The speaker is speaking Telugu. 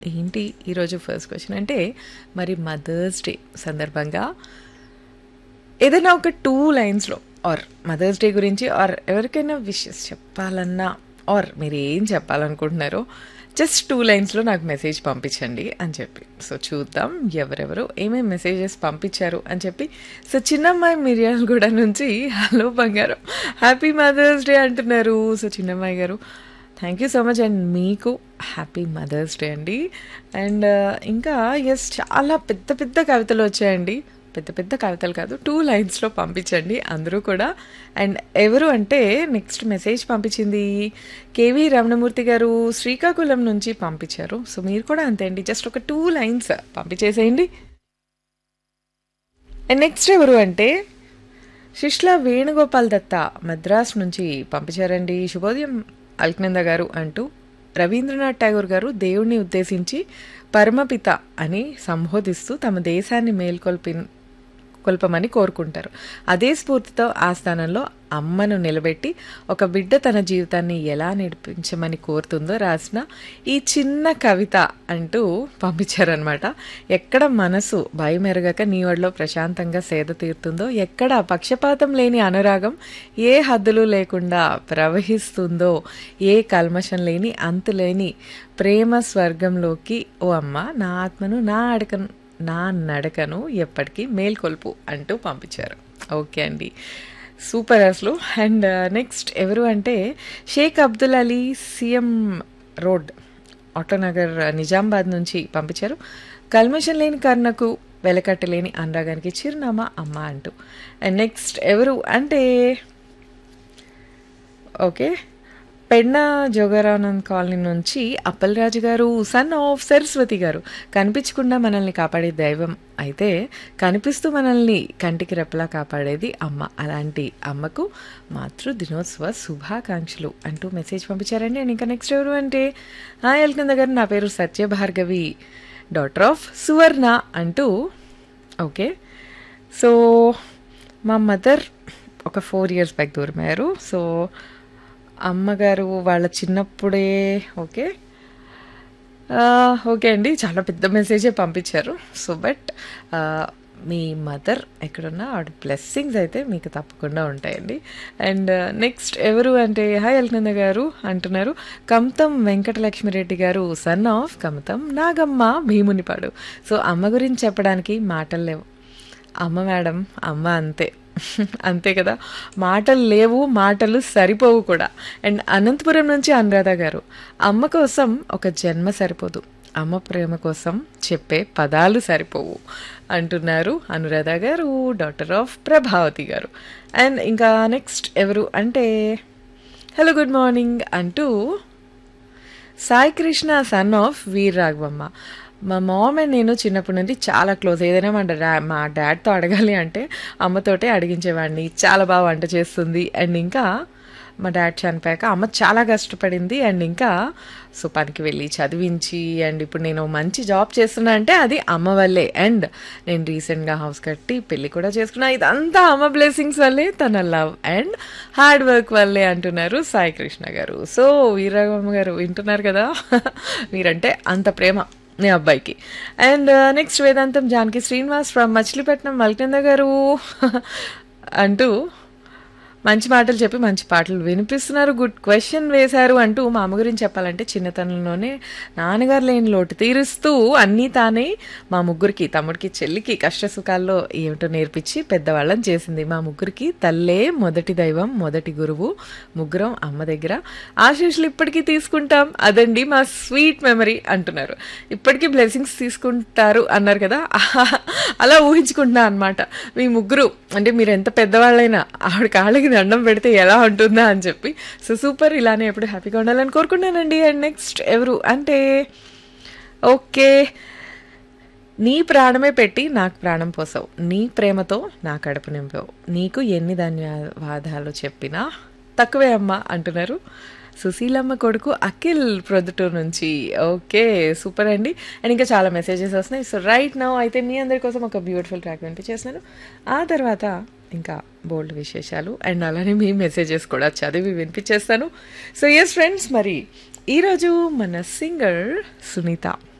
ఏంటి ఈరోజు ఫస్ట్ క్వశ్చన్ అంటే మరి మదర్స్ డే సందర్భంగా ఏదైనా ఒక టూ లైన్స్లో ఆర్ మదర్స్ డే గురించి ఆర్ ఎవరికైనా విషెస్ చెప్పాలన్నా ఆర్ మీరు ఏం చెప్పాలనుకుంటున్నారో జస్ట్ టూ లైన్స్లో నాకు మెసేజ్ పంపించండి అని చెప్పి సో చూద్దాం ఎవరెవరు ఏమేమి మెసేజెస్ పంపించారు అని చెప్పి సో చిన్నమ్మాయి మిరియాల కూడా నుంచి హలో బంగారం హ్యాపీ మదర్స్ డే అంటున్నారు సో చిన్నమ్మాయి గారు thank you so much and మీకు హ్యాపీ మదర్స్ డే అండి అండ్ ఇంకా ఎస్ చాలా పెద్ద పెద్ద కవితలు వచ్చాయండి పెద్ద పెద్ద కవితలు కాదు టూ లైన్స్లో పంపించండి అందరూ కూడా అండ్ ఎవరు అంటే నెక్స్ట్ మెసేజ్ పంపించింది కేవీ రమణమూర్తి గారు శ్రీకాకుళం నుంచి పంపించారు సో మీరు కూడా అంతే అండి జస్ట్ ఒక టూ లైన్స్ పంపించేసేయండి అండ్ నెక్స్ట్ ఎవరు అంటే శిష్ల వేణుగోపాల్ దత్త మద్రాస్ నుంచి పంపించారండి శుభోదయం అల్క్నంద గారు అంటూ రవీంద్రనాథ్ ఠాగూర్ గారు దేవుణ్ణి ఉద్దేశించి పరమపిత అని సంబోధిస్తూ తమ దేశాన్ని మేల్కొల్పి కొల్పమని కోరుకుంటారు అదే స్ఫూర్తితో ఆ స్థానంలో అమ్మను నిలబెట్టి ఒక బిడ్డ తన జీవితాన్ని ఎలా నడిపించమని కోరుతుందో రాసిన ఈ చిన్న కవిత అంటూ పంపించారనమాట ఎక్కడ మనసు భయమెరగక నీ ఒడిలో ప్రశాంతంగా సేద తీరుతుందో ఎక్కడ పక్షపాతం లేని అనురాగం ఏ హద్దులు లేకుండా ప్రవహిస్తుందో ఏ కల్మషం లేని అంతులేని ప్రేమ స్వర్గంలోకి ఓ అమ్మ నా ఆత్మను నా అడకను నా నడకను ఎప్పటికీ మేల్కొల్పు అంటూ పంపించారు ఓకే అండి సూపర్ అసలు అండ్ నెక్స్ట్ ఎవరు అంటే షేక్ అబ్దుల్ అలీ సీఎం రోడ్ ఆటోనగర్ నిజామాబాద్ నుంచి పంపించారు కల్మషం లేని కర్ణకు వెలకట్టలేని అనురాగానికి చిరునామా అమ్మ అంటూ అండ్ నెక్స్ట్ ఎవరు అంటే ఓకే పెన్న జోగారానంద్ కాలనీ నుంచి అప్పలరాజు గారు సన్ ఆఫ్ సరస్వతి గారు కనిపించకుండా మనల్ని కాపాడే దైవం అయితే కనిపిస్తూ మనల్ని కంటికి రెప్పలా కాపాడేది అమ్మ అలాంటి అమ్మకు మాతృ దినోత్సవ శుభాకాంక్షలు అంటూ మెసేజ్ పంపించారండి అండ్ ఇంకా నెక్స్ట్ ఎవరు అంటే హాయ్ ఎల్కంద గారు నా పేరు సత్య భార్గవి డాటర్ ఆఫ్ సువర్ణ అంటూ ఓకే సో మా మదర్ ఒక ఫోర్ ఇయర్స్ బ్యాక్ దూరమయ్యారు సో అమ్మగారు వాళ్ళ చిన్నప్పుడే ఓకే ఓకే అండి చాలా పెద్ద మెసేజే పంపించారు సో బట్ మీ మదర్ ఎక్కడున్నా ఆవిడ బ్లెస్సింగ్స్ అయితే మీకు తప్పకుండా ఉంటాయండి అండ్ నెక్స్ట్ ఎవరు అంటే హాయ్ అల్నంద గారు అంటున్నారు కమతం వెంకటలక్ష్మిరెడ్డి గారు son of Kamatham Nagamma Bhimunipadu so అమ్మ గురించి చెప్పడానికి మాటలు లేవు అమ్మ మేడం అమ్మ అంతే అంతే కదా మాటలు లేవు మాటలు సరిపోవు కూడా అండ్ అనంతపురం నుంచి అనురాధ గారు అమ్మ కోసం ఒక జన్మ సరిపోదు అమ్మ ప్రేమ కోసం చెప్పే పదాలు సరిపోవు అంటున్నారు అనురాధ గారు డాటర్ ఆఫ్ ప్రభావతి గారు అండ్ ఇంకా నెక్స్ట్ ఎవరు అంటే హలో గుడ్ మార్నింగ్ అంటూ సాయి కృష్ణ సన్ ఆఫ్ వీర్ రాఘవమ్మ మా మామ్ అండ్ నేను చిన్నప్పటి నుండి చాలా క్లోజ్ ఏదైనా మా డా మా డాడ్తో అడగాలి అంటే అమ్మతోటే అడిగించేవాడిని చాలా బాగా వంట చేస్తుంది అండ్ ఇంకా మా డాడ్ చనిపోయాక అమ్మ చాలా కష్టపడింది అండ్ ఇంకా సో పనికి వెళ్ళి చదివించి అండ్ ఇప్పుడు నేను మంచి జాబ్ చేస్తున్నా అంటే అది అమ్మ వల్లే అండ్ నేను రీసెంట్గా హౌస్ కట్టి పెళ్ళి కూడా చేసుకున్నా ఇదంతా అమ్మ బ్లెస్సింగ్స్ వల్లే తన లవ్ అండ్ హార్డ్ వర్క్ వల్లే అంటున్నారు సాయి కృష్ణ గారు సో వీరరాఘవమ్మ గారు వింటున్నారు కదా మీరంటే అంత ప్రేమ మీ అబ్బాయికి and next Vedantam Janaki Srinivas from Machilipatnam మల్కింద గారు అంటూ మంచి మాటలు చెప్పి మంచి పాటలు వినిపిస్తున్నారు గుడ్ క్వశ్చన్ వేశారు అంటూ మా అమ్మ గురించి చెప్పాలంటే చిన్నతనంలోనే నాన్నగారు లేని లోటు తీరుస్తూ అన్నీ తానే మా ముగ్గురికి తమ్ముడికి చెల్లికి కష్ట సుఖాల్లో ఏమిటో నేర్పించి పెద్దవాళ్ళని చేసింది మా ముగ్గురికి తల్లే మొదటి దైవం మొదటి గురువు ముగ్గురం అమ్మ దగ్గర ఆశీస్సులు ఇప్పటికీ తీసుకుంటాం అదండి మా స్వీట్ మెమరీ అంటున్నారు ఇప్పటికీ బ్లెస్సింగ్స్ తీసుకుంటారు అన్నారు కదా అలా ఊహించుకుంటున్నా అనమాట మీ ముగ్గురు అంటే మీరు ఎంత పెద్దవాళ్ళైనా ఆవిడ కాళ్ళకి దండం పెడితే ఎలా ఉంటుందా అని చెప్పి సో సూపర్ ఇలానే ఎప్పుడు హ్యాపీగా ఉండాలని కోరుకున్నానండి అండ్ నెక్స్ట్ ఎవరు అంటే ఓకే నీ ప్రాణమే పెట్టి నాకు ప్రాణం పోసావు నీ ప్రేమతో నా కడుపు నింపావు నీకు ఎన్ని ధన్యవాదాలు చెప్పినా తక్కువే అమ్మ అంటున్నారు సుశీలమ్మ కొడుకు అఖిల్ ప్రొద్దుటూరు నుంచి ఓకే సూపర్ అండి అండ్ ఇంకా చాలా మెసేజెస్ వస్తున్నాయి సో రైట్ నౌ అయితే మీ అందరి కోసం ఒక బ్యూటిఫుల్ ట్రాక్ వినిపించేస్తున్నాను ఆ తర్వాత ఇంకా బోల్డ్ విశేషాలు అండ్ అలానే మీ మెసేజెస్ కూడా చదివి వినిపించేస్తాను సో ఎస్ ఫ్రెండ్స్ మరి ఈరోజు మన సింగర్ సునీత